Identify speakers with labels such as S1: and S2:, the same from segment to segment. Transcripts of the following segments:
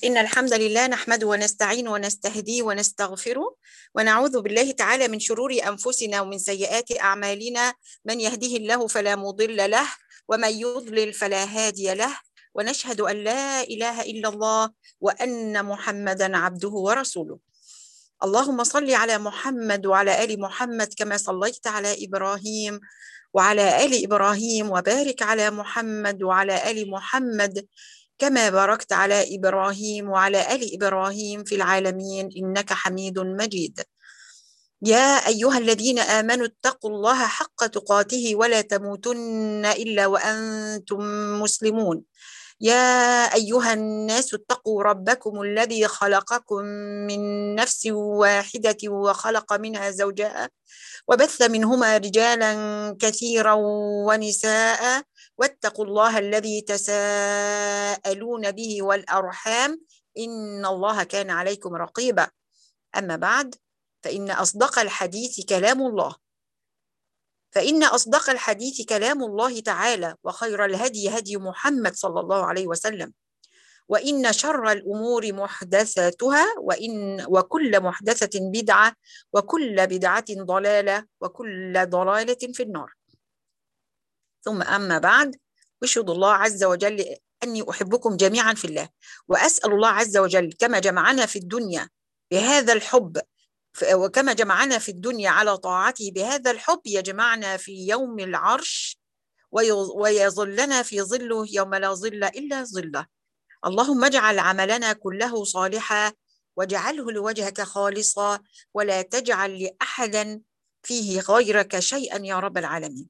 S1: إن الحمد لله نحمده ونستعين ونستهديه ونستغفره ونعوذ بالله تعالى من شرور أنفسنا ومن سيئات أعمالنا من يهده الله فلا مضل له ومن يضلل فلا هادي له ونشهد أن لا إله إلا الله وأن محمدا عبده ورسوله اللهم صل على محمد وعلى آل محمد كما صليت على إبراهيم وعلى آل إبراهيم وبارك على محمد وعلى آل محمد كما باركت على ابراهيم وعلى ال ابراهيم في العالمين انك حميد مجيد يا ايها الذين امنوا اتقوا الله حق تقاته ولا تموتن الا وانتم مسلمون يا ايها الناس اتقوا ربكم الذي خلقكم من نفس واحده وخلق منها زوجها وبث منهما رجالا كثيرا ونساء واتقوا الله الذي تساءلون به والارحام ان الله كان عليكم رقيبا اما بعد فان اصدق الحديث كلام الله فإن أصدق الحديث كلام الله تعالى وخير الهدي هدي محمد صلى الله عليه وسلم وإن شر الأمور محدثاتها وإن وكل محدثة بدعة وكل بدعة ضلالة وكل ضلالة في النار ثم أما بعد أشهد الله عز وجل أني أحبكم جميعا في الله وأسأل الله عز وجل كما جمعنا في الدنيا بهذا الحب وكما جمعنا في الدنيا على طاعته بهذا الحب يجمعنا في يوم العرش ويظلنا في ظله يوم لا ظل إلا ظله اللهم اجعل عملنا كله صالحا واجعله لوجهك خالصا ولا تجعل لأحد فيه غيرك شيئا يا رب العالمين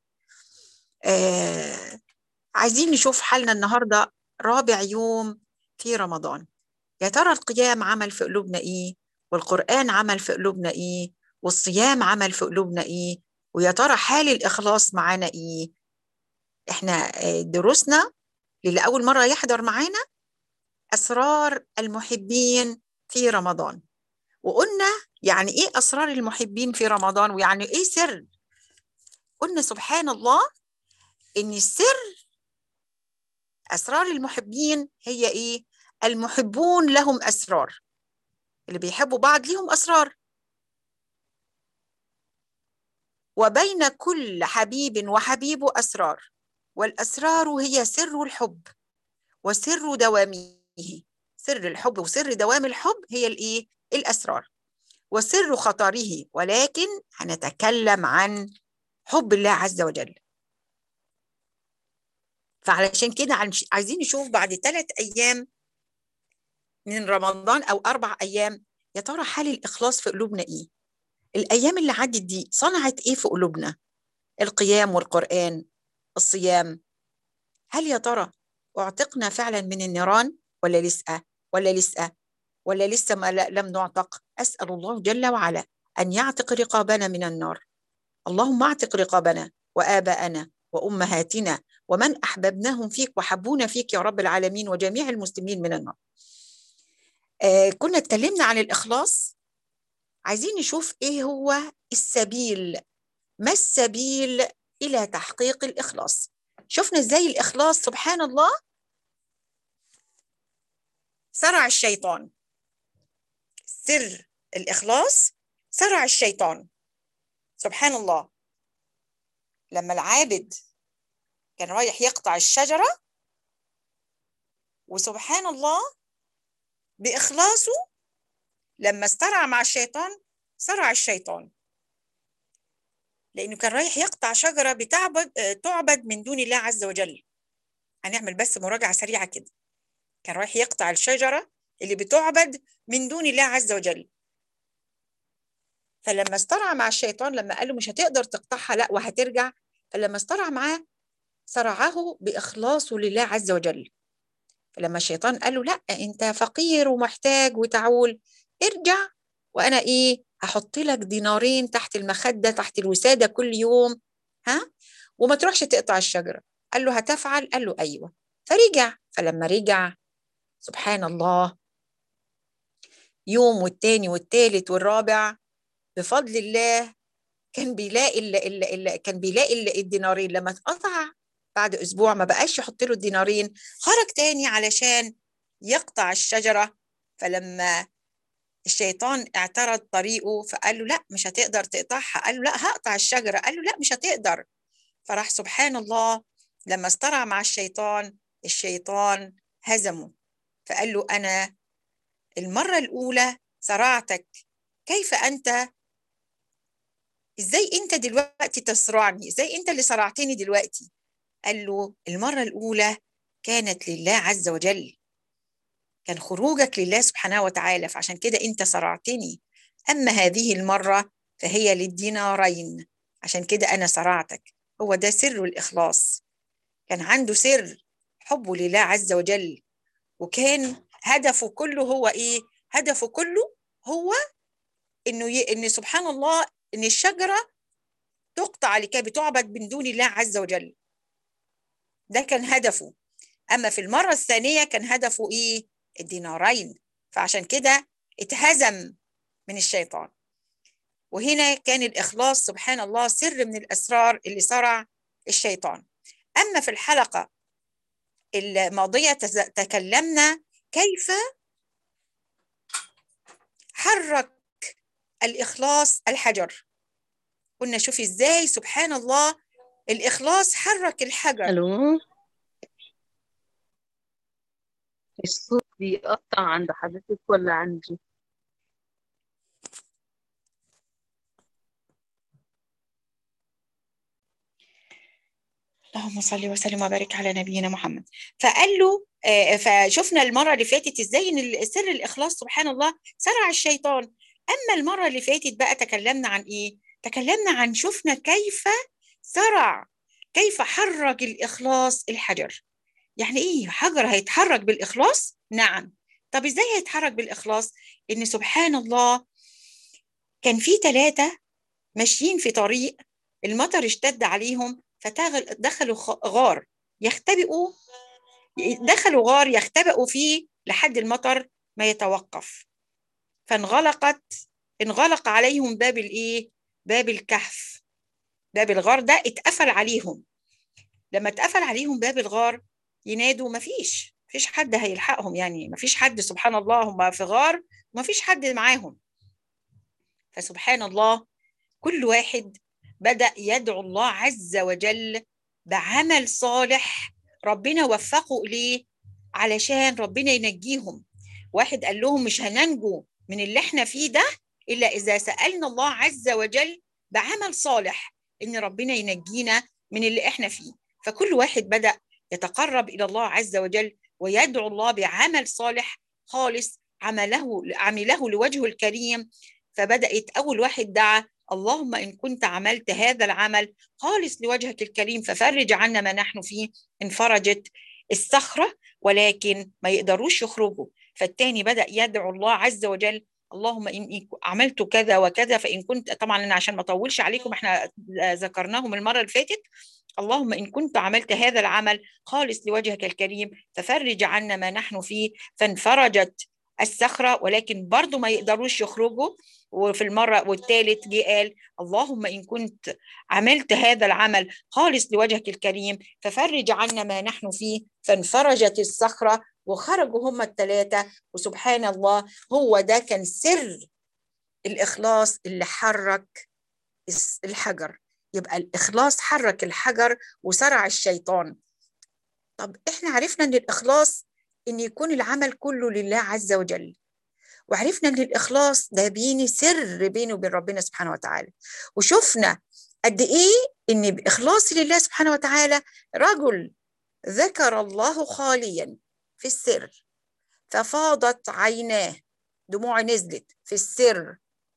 S1: آه عايزين نشوف حالنا النهاردة رابع يوم في رمضان يا ترى القيام عمل في قلوبنا ايه والقرآن عمل في قلوبنا إيه والصيام عمل في قلوبنا إيه ويا ترى حال الإخلاص معانا إيه إحنا دروسنا للي أول مرة يحضر معانا أسرار المحبين في رمضان وقلنا يعني إيه أسرار المحبين في رمضان ويعني إيه سر قلنا سبحان الله إن السر أسرار المحبين هي إيه المحبون لهم أسرار اللي بيحبوا بعض ليهم أسرار وبين كل حبيب وحبيب أسرار والأسرار هي سر الحب وسر دوامه سر الحب وسر دوام الحب هي الإيه؟ الأسرار وسر خطره ولكن هنتكلم عن حب الله عز وجل فعلشان كده عايزين نشوف بعد ثلاث أيام من رمضان او اربع ايام يا ترى حال الاخلاص في قلوبنا ايه الايام اللي عدت دي صنعت ايه في قلوبنا القيام والقران الصيام هل يا ترى اعتقنا فعلا من النيران ولا لسه ولا لسه ولا لسه ما لم نعتق اسال الله جل وعلا ان يعتق رقابنا من النار اللهم اعتق رقابنا واباءنا وامهاتنا ومن احببناهم فيك وحبونا فيك يا رب العالمين وجميع المسلمين من النار آه كنا اتكلمنا عن الإخلاص عايزين نشوف إيه هو السبيل ما السبيل إلى تحقيق الإخلاص شفنا إزاي الإخلاص سبحان الله سرع الشيطان سر الإخلاص سرع الشيطان سبحان الله لما العابد كان رايح يقطع الشجرة وسبحان الله بإخلاصه لما استرع مع الشيطان سرع الشيطان لأنه كان رايح يقطع شجرة بتعبد تعبد من دون الله عز وجل هنعمل بس مراجعة سريعة كده كان رايح يقطع الشجرة اللي بتعبد من دون الله عز وجل فلما استرع مع الشيطان لما قال له مش هتقدر تقطعها لا وهترجع فلما استرع معاه صرعه بإخلاصه لله عز وجل فلما الشيطان قال له لا انت فقير ومحتاج وتعول ارجع وانا ايه هحط لك دينارين تحت المخده تحت الوساده كل يوم ها وما تروحش تقطع الشجره قال له هتفعل قال له ايوه فرجع فلما رجع سبحان الله يوم والتاني والتالت والرابع بفضل الله كان بيلاقي ال ال ال كان بيلاقي ال الدينارين لما اتقطع بعد اسبوع ما بقاش يحط له الدينارين خرج تاني علشان يقطع الشجره فلما الشيطان اعترض طريقه فقال له لا مش هتقدر تقطعها قال له لا هقطع الشجرة قال له لا مش هتقدر فراح سبحان الله لما استرع مع الشيطان الشيطان هزمه فقال له أنا المرة الأولى صرعتك كيف أنت إزاي أنت دلوقتي تصرعني إزاي أنت اللي صرعتني دلوقتي قال له المرة الأولى كانت لله عز وجل كان خروجك لله سبحانه وتعالى فعشان كده أنت صرعتني أما هذه المرة فهي للدينارين عشان كده أنا صرعتك هو ده سر الإخلاص كان عنده سر حبه لله عز وجل وكان هدفه كله هو إيه هدفه كله هو إنه ي... إن سبحان الله إن الشجرة تقطع لكي بتعبد من دون الله عز وجل ده كان هدفه أما في المرة الثانية كان هدفه إيه الدينارين فعشان كده اتهزم من الشيطان وهنا كان الإخلاص سبحان الله سر من الأسرار اللي صرع الشيطان أما في الحلقة الماضية تكلمنا كيف حرك الإخلاص الحجر قلنا شوفي إزاي سبحان الله الإخلاص حرك الحجر
S2: الو الصوت بيقطع عند حضرتك ولا عندي
S1: اللهم صل وسلم وبارك على نبينا محمد فقال له آه، فشفنا المرة اللي فاتت ازاي ان سر الإخلاص سبحان الله سرع الشيطان أما المرة اللي فاتت بقى تكلمنا عن إيه؟ تكلمنا عن شفنا كيف سرع كيف حرك الإخلاص الحجر يعني إيه حجر هيتحرك بالإخلاص؟ نعم طب إزاي هيتحرك بالإخلاص؟ إن سبحان الله كان في ثلاثة ماشيين في طريق المطر اشتد عليهم فدخلوا غار يختبئوا دخلوا غار يختبئوا فيه لحد المطر ما يتوقف فانغلقت انغلق عليهم باب الايه باب الكهف باب الغار ده اتقفل عليهم لما اتقفل عليهم باب الغار ينادوا مفيش مفيش حد هيلحقهم يعني مفيش حد سبحان الله هم في غار ومفيش حد معاهم فسبحان الله كل واحد بدأ يدعو الله عز وجل بعمل صالح ربنا وفقه إليه علشان ربنا ينجيهم واحد قال لهم مش هننجو من اللي احنا فيه ده إلا إذا سألنا الله عز وجل بعمل صالح إن ربنا ينجينا من اللي احنا فيه فكل واحد بدأ يتقرب إلى الله عز وجل ويدعو الله بعمل صالح خالص عمله عمله لوجهه الكريم فبدأت أول واحد دعا اللهم إن كنت عملت هذا العمل خالص لوجهك الكريم ففرج عنا ما نحن فيه انفرجت الصخرة ولكن ما يقدروش يخرجوا فالتاني بدأ يدعو الله عز وجل اللهم إن عملت كذا وكذا فإن كنت طبعا أنا عشان ما أطولش عليكم إحنا ذكرناهم المرة اللي فاتت اللهم إن كنت عملت هذا العمل خالص لوجهك الكريم ففرج عنا ما نحن فيه فانفرجت الصخرة ولكن برضو ما يقدروش يخرجوا وفي المرة والثالث جه قال اللهم إن كنت عملت هذا العمل خالص لوجهك الكريم ففرج عنا ما نحن فيه فانفرجت الصخرة وخرجوا هم الثلاثة وسبحان الله هو ده كان سر الإخلاص اللي حرك الحجر يبقى الإخلاص حرك الحجر وسرع الشيطان طب إحنا عرفنا إن الإخلاص إن يكون العمل كله لله عز وجل وعرفنا ان الاخلاص ده بيني سر بيني وبين ربنا سبحانه وتعالى وشفنا قد ايه ان باخلاصي لله سبحانه وتعالى رجل ذكر الله خاليا في السر ففاضت عيناه دموع نزلت في السر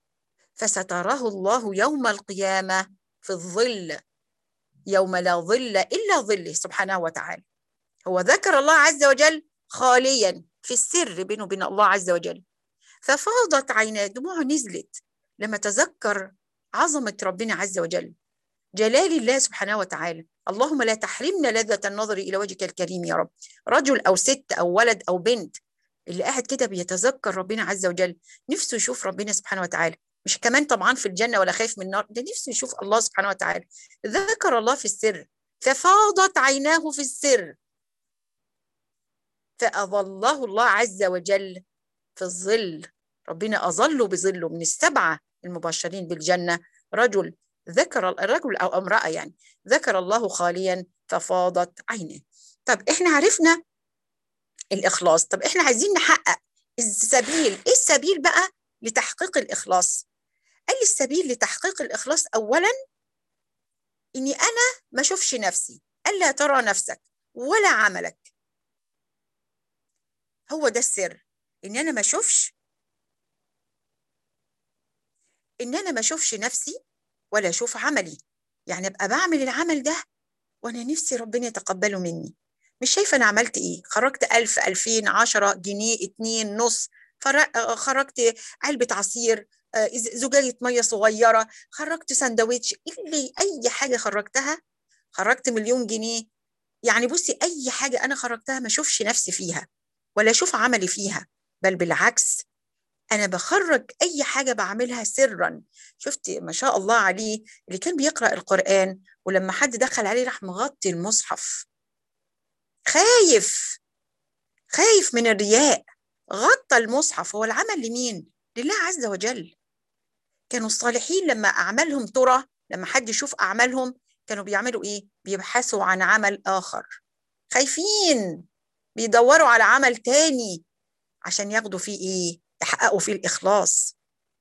S1: فستراه الله يوم القيامه في الظل يوم لا ظل الا ظله سبحانه وتعالى هو ذكر الله عز وجل خاليا في السر بينه وبين الله عز وجل ففاضت عيناه دموعه نزلت لما تذكر عظمة ربنا عز وجل جلال الله سبحانه وتعالى اللهم لا تحرمنا لذة النظر إلى وجهك الكريم يا رب رجل أو ست أو ولد أو بنت اللي قاعد كده بيتذكر ربنا عز وجل نفسه يشوف ربنا سبحانه وتعالى مش كمان طبعا في الجنة ولا خايف من النار ده نفسه يشوف الله سبحانه وتعالى ذكر الله في السر ففاضت عيناه في السر فأظله الله عز وجل في الظل ربنا أظله بظله من السبعة المبشرين بالجنة رجل ذكر الرجل أو امرأة يعني ذكر الله خاليا ففاضت عينه طب احنا عرفنا الإخلاص طب احنا عايزين نحقق السبيل ايه السبيل بقى لتحقيق الإخلاص قال لي السبيل لتحقيق الإخلاص أولا إني أنا ما أشوفش نفسي ألا ترى نفسك ولا عملك هو ده السر إن أنا ما أشوفش إن أنا ما أشوفش نفسي ولا أشوف عملي يعني أبقى بعمل العمل ده وأنا نفسي ربنا يتقبله مني مش شايفة أنا عملت إيه خرجت ألف ألفين عشرة جنيه اتنين نص خرجت علبة عصير زجاجة مية صغيرة خرجت سندوتش اللي أي حاجة خرجتها خرجت مليون جنيه يعني بصي أي حاجة أنا خرجتها ما أشوفش نفسي فيها ولا أشوف عملي فيها بل بالعكس أنا بخرج أي حاجة بعملها سرا شفت ما شاء الله عليه اللي كان بيقرأ القرآن ولما حد دخل عليه راح مغطي المصحف خايف خايف من الرياء غطى المصحف هو العمل لمين؟ لله عز وجل كانوا الصالحين لما أعمالهم ترى لما حد يشوف أعمالهم كانوا بيعملوا إيه؟ بيبحثوا عن عمل آخر خايفين بيدوروا على عمل تاني عشان ياخدوا فيه إيه؟ يحققوا فيه الإخلاص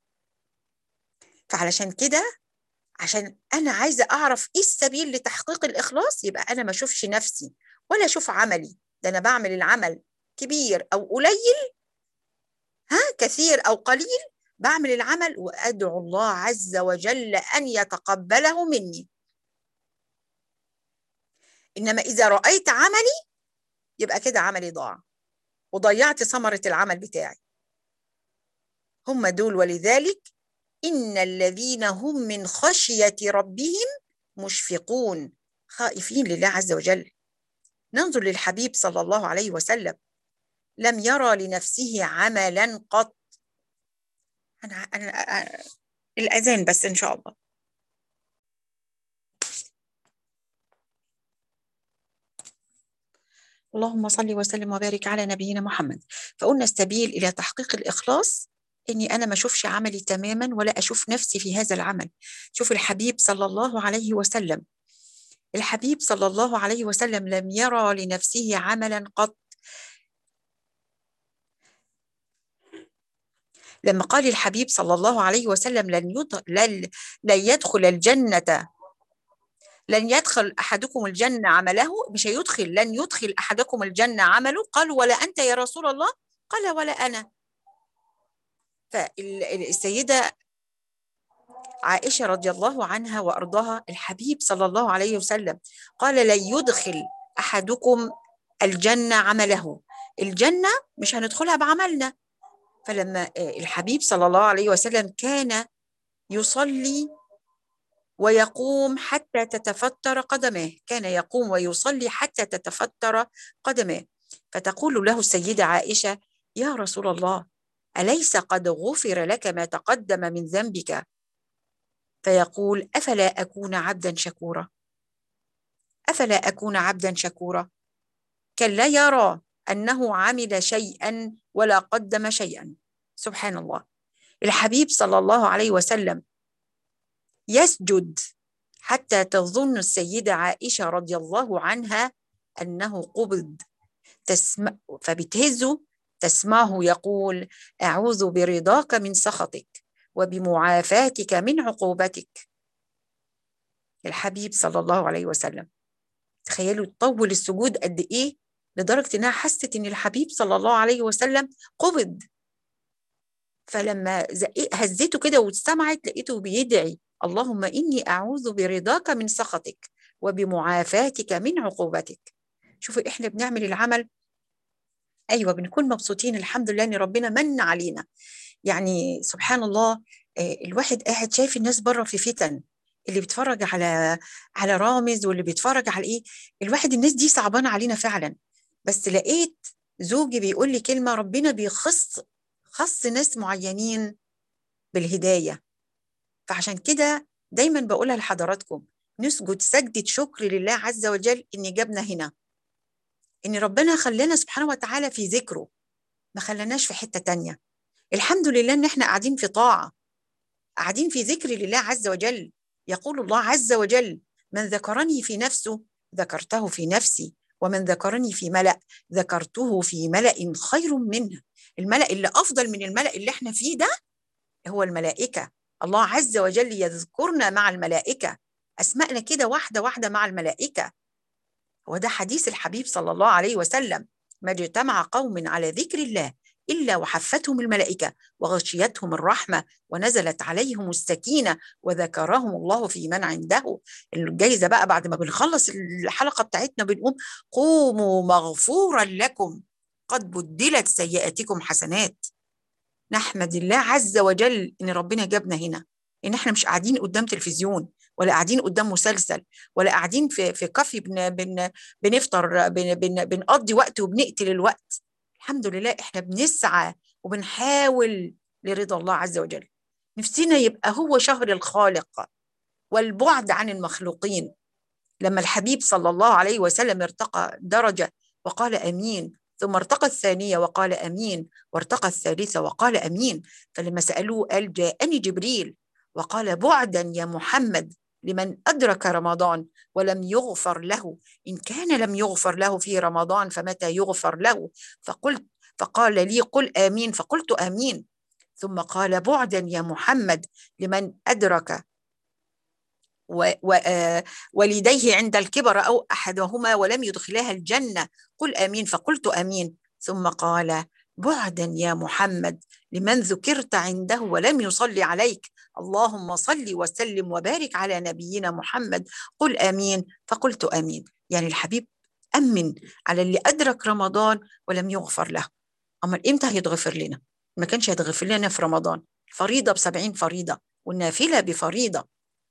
S1: فعلشان كده عشان أنا عايزة أعرف إيه السبيل لتحقيق الإخلاص يبقى أنا ما أشوفش نفسي ولا أشوف عملي ده أنا بعمل العمل كبير أو قليل ها كثير أو قليل بعمل العمل وأدعو الله عز وجل أن يتقبله مني إنما إذا رأيت عملي يبقى كده عملي ضاع وضيعت ثمرة العمل بتاعي هم دول ولذلك إن الذين هم من خشية ربهم مشفقون خائفين لله عز وجل ننظر للحبيب صلى الله عليه وسلم لم يرى لنفسه عملا قط أنا, أنا, أنا الأذان بس إن شاء الله اللهم صل وسلم وبارك على نبينا محمد فقلنا السبيل إلى تحقيق الإخلاص إني أنا ما أشوفش عملي تماما ولا أشوف نفسي في هذا العمل شوف الحبيب صلى الله عليه وسلم الحبيب صلى الله عليه وسلم لم يرى لنفسه عملا قط لما قال الحبيب صلى الله عليه وسلم لن لن, لن يدخل الجنة لن يدخل أحدكم الجنة عمله مش هيدخل لن يدخل أحدكم الجنة عمله قال ولا أنت يا رسول الله قال ولا أنا فالسيدة عائشة رضي الله عنها وأرضاها الحبيب صلى الله عليه وسلم قال لن يدخل أحدكم الجنة عمله الجنة مش هندخلها بعملنا فلما الحبيب صلى الله عليه وسلم كان يصلي ويقوم حتى تتفتر قدماه كان يقوم ويصلي حتى تتفتر قدماه فتقول له السيدة عائشة يا رسول الله أليس قد غفر لك ما تقدم من ذنبك فيقول أفلا أكون عبدا شكورا أفلا أكون عبدا شكورا كلا يرى أنه عمل شيئا ولا قدم شيئا سبحان الله الحبيب صلى الله عليه وسلم يسجد حتى تظن السيدة عائشة رضي الله عنها أنه قبض تسمع فبتهزه تسمعه يقول أعوذ برضاك من سخطك وبمعافاتك من عقوبتك الحبيب صلى الله عليه وسلم تخيلوا طول السجود قد إيه لدرجة إنها حست إن الحبيب صلى الله عليه وسلم قبض فلما هزيته كده واستمعت لقيته بيدعي اللهم إني أعوذ برضاك من سخطك وبمعافاتك من عقوبتك شوفوا إحنا بنعمل العمل أيوة بنكون مبسوطين الحمد لله إن ربنا من علينا يعني سبحان الله الواحد قاعد شايف الناس بره في فتن اللي بيتفرج على على رامز واللي بيتفرج على ايه الواحد الناس دي صعبانه علينا فعلا بس لقيت زوجي بيقول لي كلمه ربنا بيخص خص ناس معينين بالهدايه فعشان كده دايما بقولها لحضراتكم نسجد سجدة شكر لله عز وجل إن جابنا هنا إن ربنا خلانا سبحانه وتعالى في ذكره ما خلاناش في حتة تانية الحمد لله ان احنا قاعدين في طاعه قاعدين في ذكر لله عز وجل يقول الله عز وجل من ذكرني في نفسه ذكرته في نفسي ومن ذكرني في ملأ ذكرته في ملأ خير منه الملأ اللي أفضل من الملأ اللي احنا فيه ده هو الملائكة الله عز وجل يذكرنا مع الملائكة أسماءنا كده واحدة واحدة مع الملائكة وده حديث الحبيب صلى الله عليه وسلم ما اجتمع قوم على ذكر الله إلا وحفتهم الملائكة وغشيتهم الرحمة ونزلت عليهم السكينة وذكرهم الله في من عنده الجايزة بقى بعد ما بنخلص الحلقة بتاعتنا بنقوم قوموا مغفورا لكم قد بدلت سيئاتكم حسنات نحمد الله عز وجل ان ربنا جابنا هنا ان احنا مش قاعدين قدام تلفزيون ولا قاعدين قدام مسلسل ولا قاعدين في في كافي بن بن بنفطر بن بن بنقضي وقت وبنقتل الوقت الحمد لله احنا بنسعى وبنحاول لرضا الله عز وجل نفسنا يبقى هو شهر الخالق والبعد عن المخلوقين لما الحبيب صلى الله عليه وسلم ارتقى درجة وقال أمين ثم ارتقى الثانية وقال أمين وارتقى الثالثة وقال أمين فلما سألوه قال جاءني جبريل وقال بعدا يا محمد لمن أدرك رمضان ولم يغفر له إن كان لم يغفر له في رمضان فمتى يغفر له فقلت فقال لي قل آمين فقلت آمين ثم قال بعدا يا محمد لمن أدرك ولديه عند الكبر أو أحدهما ولم يدخلها الجنة قل آمين فقلت آمين ثم قال بعدا يا محمد لمن ذكرت عنده ولم يصلي عليك اللهم صل وسلم وبارك على نبينا محمد قل امين فقلت امين يعني الحبيب امن على اللي ادرك رمضان ولم يغفر له اما امتى هيتغفر لنا ما كانش هيتغفر لنا في رمضان فريضه بسبعين فريضه والنافله بفريضه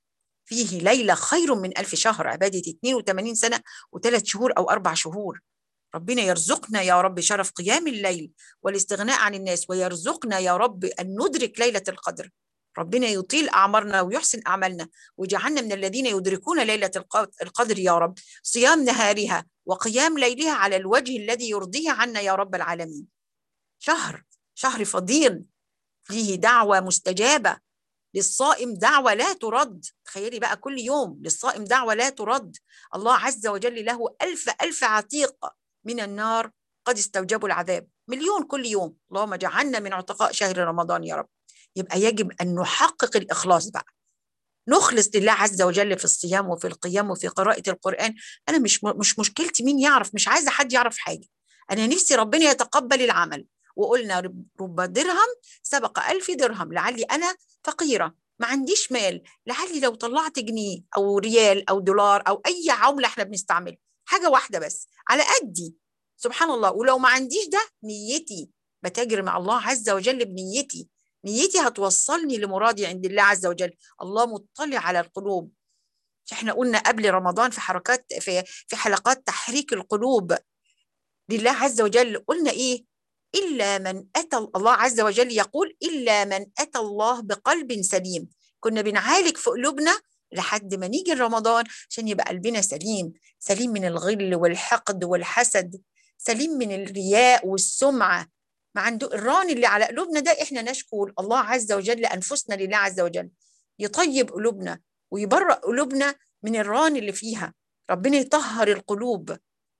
S1: فيه ليله خير من ألف شهر عباده 82 سنه وثلاث شهور او اربع شهور ربنا يرزقنا يا رب شرف قيام الليل والاستغناء عن الناس ويرزقنا يا رب أن ندرك ليلة القدر ربنا يطيل أعمارنا ويحسن أعمالنا ويجعلنا من الذين يدركون ليلة القدر يا رب صيام نهارها وقيام ليلها على الوجه الذي يرضيه عنا يا رب العالمين شهر شهر فضيل فيه دعوة مستجابة للصائم دعوة لا ترد تخيلي بقى كل يوم للصائم دعوة لا ترد الله عز وجل له ألف ألف عتيق من النار قد استوجبوا العذاب مليون كل يوم اللهم اجعلنا من عتقاء شهر رمضان يا رب يبقى يجب أن نحقق الإخلاص بقى نخلص لله عز وجل في الصيام وفي القيام وفي قراءة القرآن أنا مش مش مشكلتي مين يعرف مش عايزة حد يعرف حاجة أنا نفسي ربنا يتقبل العمل وقلنا رب درهم سبق ألف درهم لعلي أنا فقيرة ما عنديش مال لعلي لو طلعت جنيه أو ريال أو دولار أو أي عملة احنا بنستعملها حاجة واحدة بس على قدي سبحان الله ولو ما عنديش ده نيتي بتاجر مع الله عز وجل بنيتي نيتي هتوصلني لمرادي عند الله عز وجل الله مطلع على القلوب احنا قلنا قبل رمضان في حركات في في حلقات تحريك القلوب لله عز وجل قلنا ايه الا من اتى الله عز وجل يقول الا من اتى الله بقلب سليم كنا بنعالج في قلوبنا لحد ما نيجي رمضان عشان يبقى قلبنا سليم سليم من الغل والحقد والحسد سليم من الرياء والسمعة ما عنده الران اللي على قلوبنا ده احنا نشكو الله عز وجل أنفسنا لله عز وجل يطيب قلوبنا ويبرأ قلوبنا من الران اللي فيها ربنا يطهر القلوب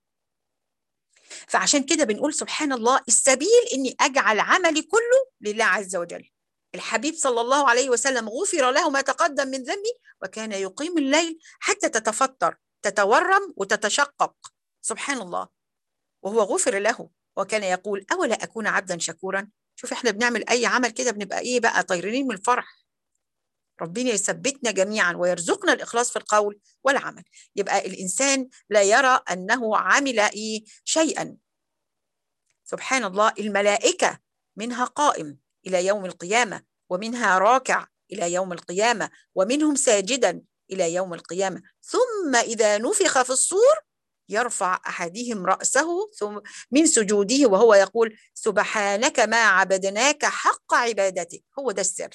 S1: فعشان كده بنقول سبحان الله السبيل اني اجعل عملي كله لله عز وجل الحبيب صلى الله عليه وسلم غفر له ما تقدم من ذنبه وكان يقيم الليل حتى تتفطر تتورم وتتشقق سبحان الله وهو غفر له وكان يقول أولا أكون عبدا شكورا شوف احنا بنعمل أي عمل كده بنبقى إيه بقى طايرين من الفرح ربنا يثبتنا جميعا ويرزقنا الإخلاص في القول والعمل يبقى الإنسان لا يرى أنه عمل إيه شيئا سبحان الله الملائكة منها قائم إلى يوم القيامة ومنها راكع إلى يوم القيامة ومنهم ساجدا إلى يوم القيامة ثم إذا نفخ في الصور يرفع أحدهم رأسه ثم من سجوده وهو يقول سبحانك ما عبدناك حق عبادتك هو ده السر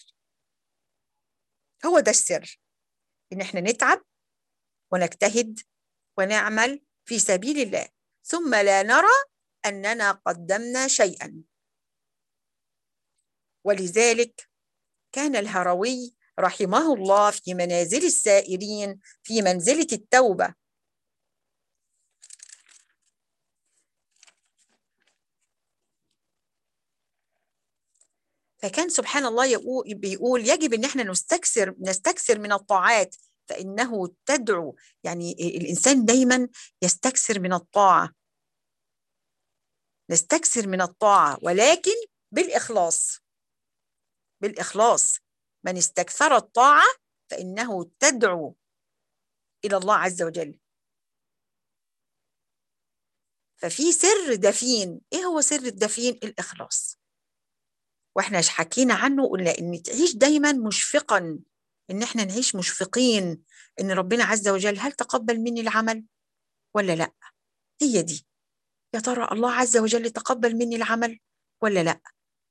S1: هو ده السر إن احنا نتعب ونجتهد ونعمل في سبيل الله ثم لا نرى أننا قدمنا شيئا ولذلك كان الهروي رحمه الله في منازل السائرين في منزلة التوبة فكان سبحان الله يقول بيقول يجب ان احنا نستكثر نستكثر من الطاعات فانه تدعو يعني الانسان دايما يستكثر من الطاعه نستكثر من الطاعه ولكن بالاخلاص بالاخلاص من استكثر الطاعه فانه تدعو الى الله عز وجل ففي سر دفين ايه هو سر الدفين الاخلاص واحنا حكينا عنه قلنا ان تعيش دايما مشفقا ان احنا نعيش مشفقين ان ربنا عز وجل هل تقبل مني العمل ولا لا هي دي يا ترى الله عز وجل تقبل مني العمل ولا لا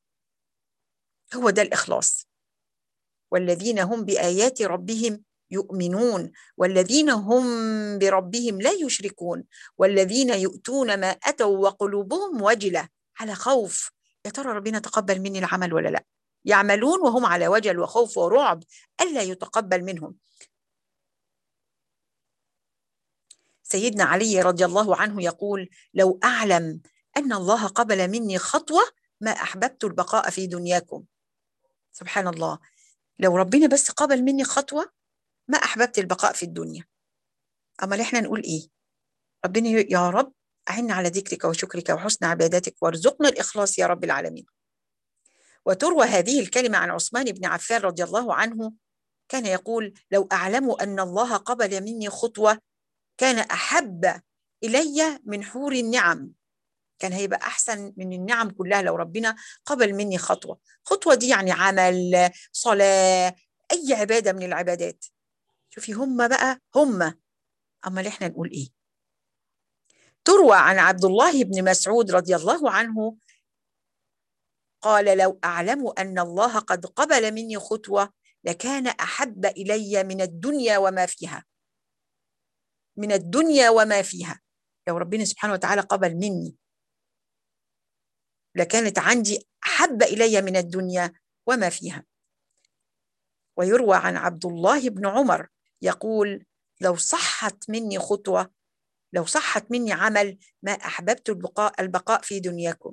S1: هو ده الاخلاص والذين هم بايات ربهم يؤمنون والذين هم بربهم لا يشركون والذين يؤتون ما اتوا وقلوبهم وجله على خوف يا ترى ربنا تقبل مني العمل ولا لا يعملون وهم على وجل وخوف ورعب الا يتقبل منهم سيدنا علي رضي الله عنه يقول لو اعلم ان الله قبل مني خطوه ما احببت البقاء في دنياكم سبحان الله لو ربنا بس قبل مني خطوه ما احببت البقاء في الدنيا اما احنا نقول ايه ربنا يا رب أعنا على ذكرك وشكرك وحسن عبادتك وارزقنا الإخلاص يا رب العالمين وتروى هذه الكلمة عن عثمان بن عفان رضي الله عنه كان يقول لو أعلم أن الله قبل مني خطوة كان أحب إلي من حور النعم كان هيبقى أحسن من النعم كلها لو ربنا قبل مني خطوة خطوة دي يعني عمل صلاة أي عبادة من العبادات شوفي هم بقى هم أما إحنا نقول إيه تروى عن عبد الله بن مسعود رضي الله عنه قال لو اعلم ان الله قد قبل مني خطوه لكان احب الي من الدنيا وما فيها من الدنيا وما فيها لو ربنا سبحانه وتعالى قبل مني لكانت عندي احب الي من الدنيا وما فيها ويروى عن عبد الله بن عمر يقول لو صحت مني خطوه لو صحت مني عمل ما احببت البقاء البقاء في دنياكم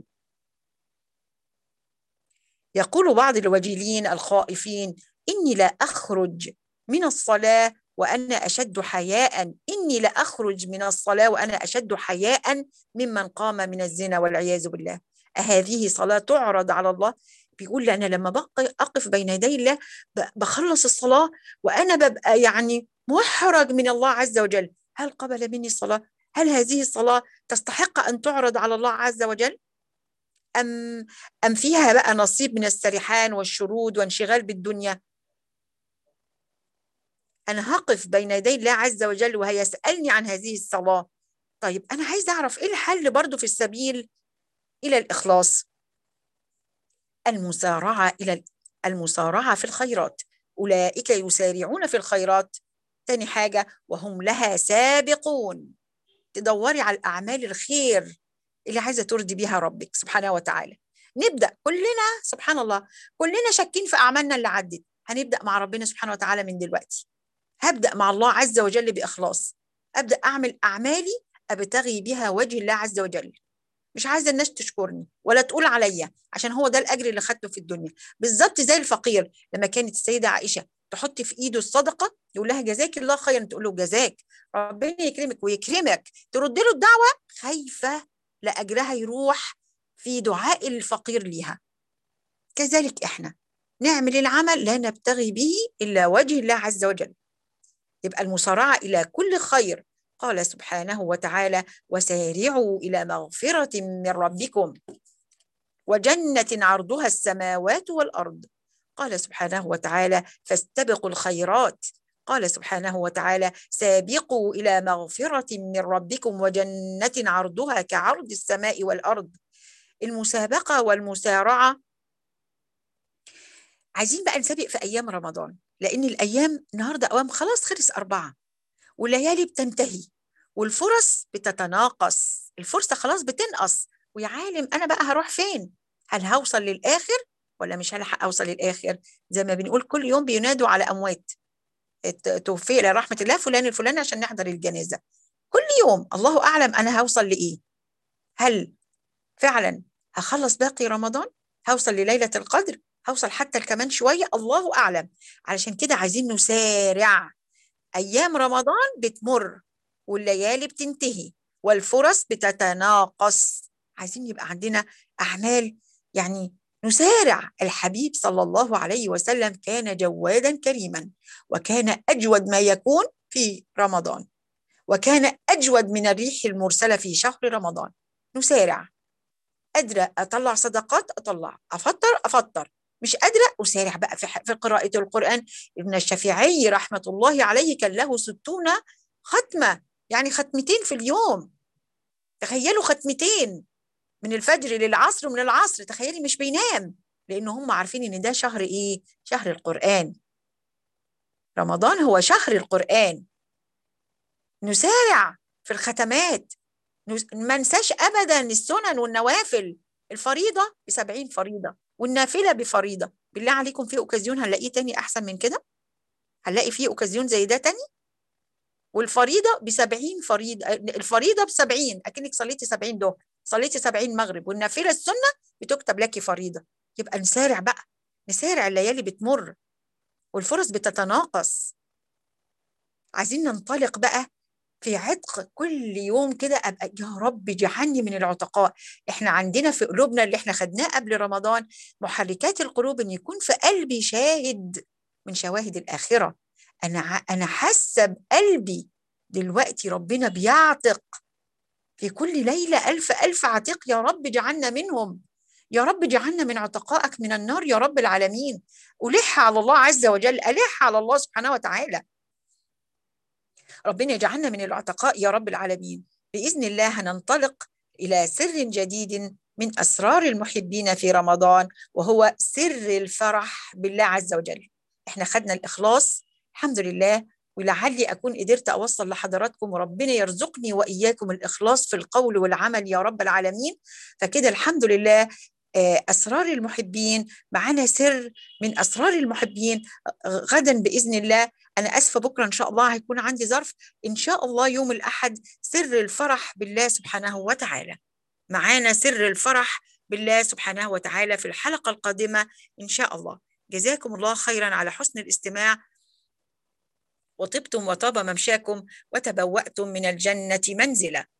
S1: يقول بعض الوجيلين الخائفين اني لا اخرج من الصلاه وانا اشد حياء اني لا اخرج من الصلاه وانا اشد حياء ممن قام من الزنا والعياذ بالله أهذه صلاة تعرض على الله بيقول لي أنا لما بقى أقف بين يدي الله بخلص الصلاة وأنا ببقى يعني محرج من الله عز وجل هل قبل مني الصلاة؟ هل هذه الصلاة تستحق أن تعرض على الله عز وجل؟ أم أم فيها بقى نصيب من السرحان والشرود وانشغال بالدنيا؟ أنا هقف بين يدي الله عز وجل وهيسألني عن هذه الصلاة. طيب أنا عايزة أعرف إيه الحل برضو في السبيل إلى الإخلاص؟ المسارعة إلى المسارعة في الخيرات أولئك يسارعون في الخيرات تاني حاجة وهم لها سابقون تدوري على الأعمال الخير اللي عايزة ترضي بيها ربك سبحانه وتعالى نبدأ كلنا سبحان الله كلنا شاكين في أعمالنا اللي عدت هنبدأ مع ربنا سبحانه وتعالى من دلوقتي هبدأ مع الله عز وجل بإخلاص أبدأ أعمل أعمالي أبتغي بها وجه الله عز وجل مش عايزه الناس تشكرني ولا تقول عليا عشان هو ده الاجر اللي خدته في الدنيا بالظبط زي الفقير لما كانت السيده عائشه تحط في ايده الصدقه يقول لها جزاك الله خيرا تقول له جزاك ربنا يكرمك ويكرمك ترد له الدعوه خايفه لاجرها يروح في دعاء الفقير ليها كذلك احنا نعمل العمل لا نبتغي به الا وجه الله عز وجل يبقى المسارعه الى كل خير قال سبحانه وتعالى وسارعوا الى مغفره من ربكم وجنه عرضها السماوات والارض قال سبحانه وتعالى فاستبقوا الخيرات قال سبحانه وتعالى سابقوا الى مغفره من ربكم وجنه عرضها كعرض السماء والارض المسابقه والمسارعه عايزين بقى نسابق في ايام رمضان لان الايام النهارده اوام خلاص خلص اربعه والليالي بتنتهي والفرص بتتناقص الفرصة خلاص بتنقص ويا عالم أنا بقى هروح فين هل هوصل للآخر ولا مش هلحق اوصل للاخر زي ما بنقول كل يوم بينادوا على اموات ات- توفي الى رحمه الله فلان الفلاني عشان نحضر الجنازه كل يوم الله اعلم انا هوصل لايه هل فعلا هخلص باقي رمضان هوصل لليله القدر هوصل حتى كمان شويه الله اعلم علشان كده عايزين نسارع ايام رمضان بتمر والليالي بتنتهي والفرص بتتناقص عايزين يبقى عندنا اعمال يعني نسارع الحبيب صلى الله عليه وسلم كان جوادا كريما وكان اجود ما يكون في رمضان وكان اجود من الريح المرسله في شهر رمضان نسارع قادره اطلع صدقات اطلع افطر افطر مش قادره اسارع بقى في في قراءه القران ابن الشافعي رحمه الله عليه كان له ستون ختمه يعني ختمتين في اليوم تخيلوا ختمتين من الفجر للعصر ومن العصر تخيلي مش بينام لان هم عارفين ان ده شهر ايه شهر القران رمضان هو شهر القران نسارع في الختمات ما ننساش ابدا السنن والنوافل الفريضه بسبعين فريضه والنافله بفريضه بالله عليكم في اوكازيون هنلاقيه تاني احسن من كده هنلاقي فيه اوكازيون زي ده تاني والفريضه بسبعين فريضه الفريضه بسبعين اكنك صليتي سبعين ظهر صليتي سبعين مغرب والنافله السنه بتكتب لك فريضه يبقى نسارع بقى نسارع الليالي بتمر والفرص بتتناقص عايزين ننطلق بقى في عتق كل يوم كده ابقى يا رب اجعلني من العتقاء احنا عندنا في قلوبنا اللي احنا خدناه قبل رمضان محركات القلوب ان يكون في قلبي شاهد من شواهد الاخره انا انا حاسه بقلبي دلوقتي ربنا بيعتق في كل ليله الف الف عتيق يا رب اجعلنا منهم يا رب اجعلنا من عتقائك من النار يا رب العالمين ألح على الله عز وجل ألح على الله سبحانه وتعالى ربنا يجعلنا من العتقاء يا رب العالمين بإذن الله هننطلق إلى سر جديد من أسرار المحبين في رمضان وهو سر الفرح بالله عز وجل احنا خدنا الإخلاص الحمد لله ولعلي أكون قدرت أوصل لحضراتكم وربنا يرزقني وإياكم الإخلاص في القول والعمل يا رب العالمين فكده الحمد لله أسرار المحبين معانا سر من أسرار المحبين غدا بإذن الله أنا أسفة بكرة إن شاء الله هيكون عندي ظرف إن شاء الله يوم الأحد سر الفرح بالله سبحانه وتعالى معانا سر الفرح بالله سبحانه وتعالى في الحلقة القادمة إن شاء الله جزاكم الله خيرا على حسن الاستماع وطبتم وطاب ممشاكم وتبوأتم من الجنة منزلا